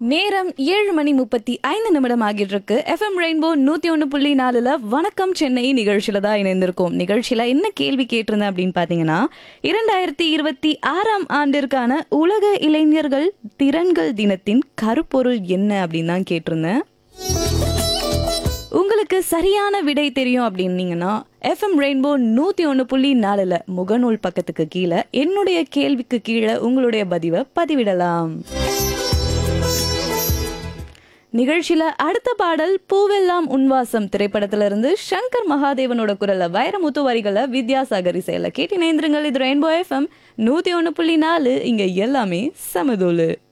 நேரம் ஏழு மணி முப்பத்தி ஐந்து நிமிடம் ஆகிட்டு இருக்கு எஃப்எம் ரெயின்போ நூத்தி ஒன்று புள்ளி நாலுல வணக்கம் சென்னை நிகழ்ச்சியில தான் இணைந்திருக்கோம் நிகழ்ச்சியில என்ன கேள்வி கேட்டிருந்தேன் அப்படின்னு பாத்தீங்கன்னா இரண்டாயிரத்தி இருபத்தி ஆறாம் ஆண்டிற்கான உலக இளைஞர்கள் திறன்கள் தினத்தின் கருப்பொருள் என்ன அப்படின்னு தான் கேட்டிருந்தேன் உங்களுக்கு சரியான விடை தெரியும் அப்படின்னீங்கன்னா எஃப்எம் ரெயின்போ நூத்தி ஒன்று புள்ளி நாலுல முகநூல் பக்கத்துக்கு கீழே என்னுடைய கேள்விக்கு கீழே உங்களுடைய பதிவை பதிவிடலாம் நிகழ்ச்சியில அடுத்த பாடல் பூவெல்லாம் உன்வாசம் திரைப்படத்துல இருந்து சங்கர் மகாதேவனோட குரல்ல வைரமுத்து வரிகளை வித்யாசாகர் இசையில கேட்டு இணைந்திருங்கள் இது ரெயின்போ எஃப்எம் நூத்தி ஒன்று புள்ளி நாலு இங்க எல்லாமே சமதூளு